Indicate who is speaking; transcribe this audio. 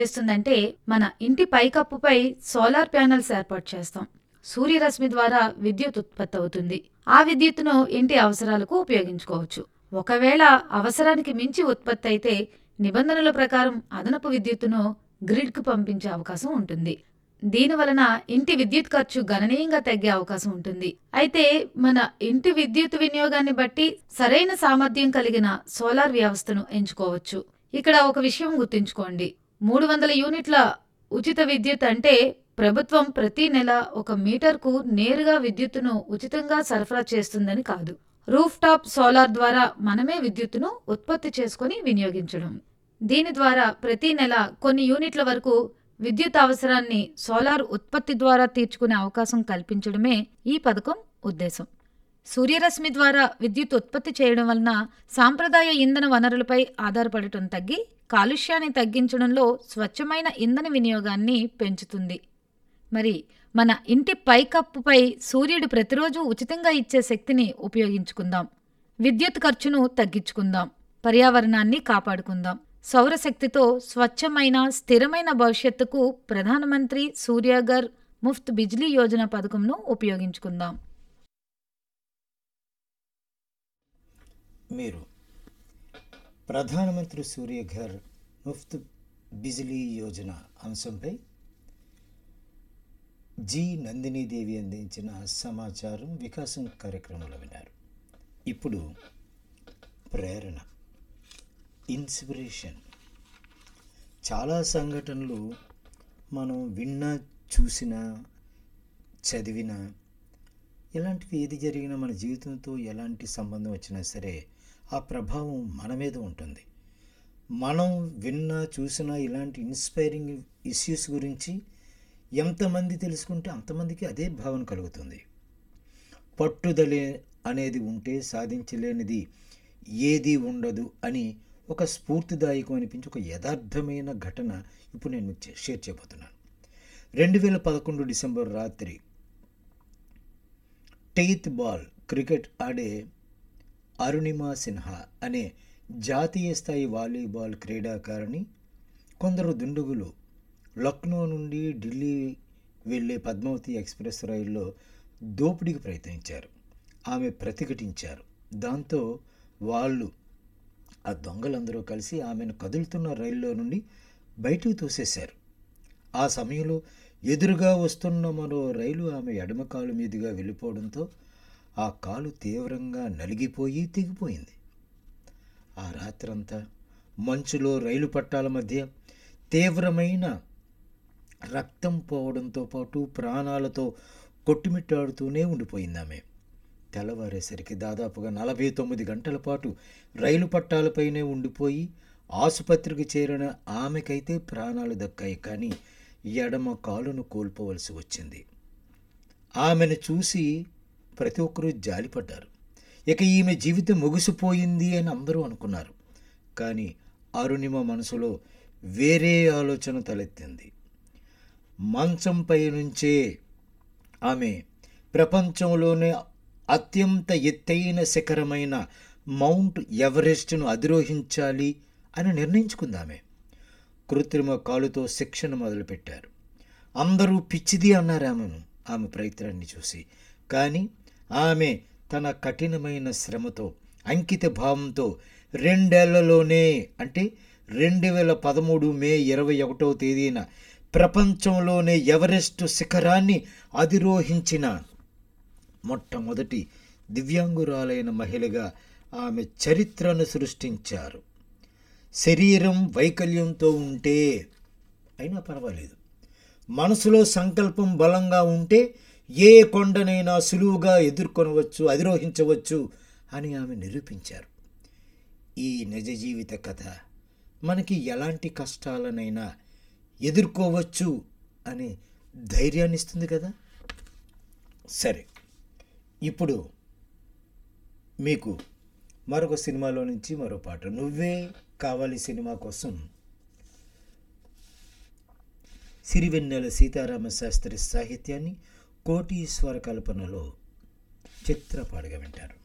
Speaker 1: చేస్తుందంటే మన ఇంటి పైకప్పుపై సోలార్ ప్యానెల్స్ ఏర్పాటు చేస్తాం సూర్యరశ్మి ద్వారా విద్యుత్ ఉత్పత్తి అవుతుంది ఆ విద్యుత్తును ఇంటి అవసరాలకు ఉపయోగించుకోవచ్చు ఒకవేళ అవసరానికి మించి ఉత్పత్తి అయితే నిబంధనల ప్రకారం అదనపు విద్యుత్తును గ్రిడ్కు పంపించే అవకాశం ఉంటుంది దీని వలన ఇంటి విద్యుత్ ఖర్చు గణనీయంగా తగ్గే అవకాశం ఉంటుంది అయితే మన ఇంటి విద్యుత్ వినియోగాన్ని బట్టి సరైన సామర్థ్యం కలిగిన సోలార్ వ్యవస్థను ఎంచుకోవచ్చు ఇక్కడ ఒక విషయం గుర్తుంచుకోండి మూడు వందల యూనిట్ల ఉచిత విద్యుత్ అంటే ప్రభుత్వం ప్రతి నెల ఒక మీటర్కు నేరుగా విద్యుత్తును ఉచితంగా సరఫరా చేస్తుందని కాదు రూఫ్ టాప్ సోలార్ ద్వారా మనమే విద్యుత్తును ఉత్పత్తి చేసుకొని వినియోగించడం దీని ద్వారా ప్రతి నెల కొన్ని యూనిట్ల వరకు విద్యుత్ అవసరాన్ని సోలార్ ఉత్పత్తి ద్వారా తీర్చుకునే అవకాశం కల్పించడమే ఈ పథకం ఉద్దేశం సూర్యరశ్మి ద్వారా విద్యుత్ ఉత్పత్తి చేయడం వలన సాంప్రదాయ ఇంధన వనరులపై ఆధారపడటం తగ్గి కాలుష్యాన్ని తగ్గించడంలో స్వచ్ఛమైన ఇంధన వినియోగాన్ని పెంచుతుంది మరి మన ఇంటి పైకప్పుపై సూర్యుడు ప్రతిరోజు ఉచితంగా ఇచ్చే శక్తిని ఉపయోగించుకుందాం విద్యుత్ ఖర్చును తగ్గించుకుందాం పర్యావరణాన్ని కాపాడుకుందాం సౌరశక్తితో స్వచ్ఛమైన స్థిరమైన భవిష్యత్తుకు ప్రధానమంత్రి సూర్యగర్ ముఫ్త్ బిజ్లీ యోజన పథకంను ఉపయోగించుకుందాం
Speaker 2: మీరు ప్రధానమంత్రి సూర్యఘర్ ముఫ్త్ బిజిలీ యోజన అంశంపై జి నందినీదేవి అందించిన సమాచారం వికాసం కార్యక్రమంలో విన్నారు ఇప్పుడు ప్రేరణ ఇన్స్పిరేషన్ చాలా సంఘటనలు మనం విన్నా చూసినా చదివినా ఇలాంటివి ఏది జరిగినా మన జీవితంతో ఎలాంటి సంబంధం వచ్చినా సరే ఆ ప్రభావం మన మీద ఉంటుంది మనం విన్నా చూసినా ఇలాంటి ఇన్స్పైరింగ్ ఇష్యూస్ గురించి ఎంతమంది తెలుసుకుంటే అంతమందికి అదే భావన కలుగుతుంది పట్టుదలే అనేది ఉంటే సాధించలేనిది ఏది ఉండదు అని ఒక స్ఫూర్తిదాయకం అనిపించి ఒక యథార్థమైన ఘటన ఇప్పుడు నేను మీకు షేర్ చేయబోతున్నాను రెండు వేల పదకొండు డిసెంబర్ రాత్రి టెయిత్ బాల్ క్రికెట్ ఆడే అరుణిమా సిన్హా అనే జాతీయ స్థాయి వాలీబాల్ క్రీడాకారిణి కొందరు దుండుగులు లక్నో నుండి ఢిల్లీ వెళ్ళే పద్మావతి ఎక్స్ప్రెస్ రైల్లో దోపిడీకి ప్రయత్నించారు ఆమె ప్రతిఘటించారు దాంతో వాళ్ళు ఆ దొంగలందరూ కలిసి ఆమెను కదులుతున్న రైల్లో నుండి బయటకు తోసేశారు ఆ సమయంలో ఎదురుగా వస్తున్న మరో రైలు ఆమె ఎడమ కాలు మీదుగా వెళ్ళిపోవడంతో ఆ కాలు తీవ్రంగా నలిగిపోయి తెగిపోయింది ఆ రాత్రంతా మంచులో రైలు పట్టాల మధ్య తీవ్రమైన రక్తం పోవడంతో పాటు ప్రాణాలతో కొట్టుమిట్టాడుతూనే ఉండిపోయింది ఆమె తెల్లవారేసరికి దాదాపుగా నలభై తొమ్మిది గంటల పాటు రైలు పట్టాలపైనే ఉండిపోయి ఆసుపత్రికి చేరిన ఆమెకైతే ప్రాణాలు దక్కాయి కానీ ఎడమ కాలును కోల్పోవలసి వచ్చింది ఆమెను చూసి ప్రతి ఒక్కరూ జాలిపడ్డారు ఇక ఈమె జీవితం ముగిసిపోయింది అని అందరూ అనుకున్నారు కానీ అరుణిమ మనసులో వేరే ఆలోచన తలెత్తింది మంచంపై నుంచే ఆమె ప్రపంచంలోనే అత్యంత ఎత్తైన శిఖరమైన మౌంట్ ఎవరెస్ట్ను అధిరోహించాలి అని నిర్ణయించుకుంది ఆమె కృత్రిమ కాలుతో శిక్షణ మొదలుపెట్టారు అందరూ పిచ్చిది అన్నారు ఆమెను ఆమె ప్రయత్నాన్ని చూసి కానీ ఆమె తన కఠినమైన శ్రమతో అంకిత భావంతో రెండేళ్లలోనే అంటే రెండు వేల పదమూడు మే ఇరవై ఒకటవ తేదీన ప్రపంచంలోనే ఎవరెస్ట్ శిఖరాన్ని అధిరోహించిన మొట్టమొదటి దివ్యాంగురాలైన మహిళగా ఆమె చరిత్రను సృష్టించారు శరీరం వైకల్యంతో ఉంటే అయినా పర్వాలేదు మనసులో సంకల్పం బలంగా ఉంటే ఏ కొండనైనా సులువుగా ఎదుర్కొనవచ్చు అధిరోహించవచ్చు అని ఆమె నిరూపించారు ఈ నిజ జీవిత కథ మనకి ఎలాంటి కష్టాలనైనా ఎదుర్కోవచ్చు అనే ధైర్యాన్ని ఇస్తుంది కదా సరే ఇప్పుడు మీకు మరొక సినిమాలో నుంచి మరో పాట నువ్వే కావాలి సినిమా కోసం సిరివెన్నెల సీతారామ శాస్త్రి సాహిత్యాన్ని కోటీశ్వర కల్పనలో చిత్రపాడుగా వింటారు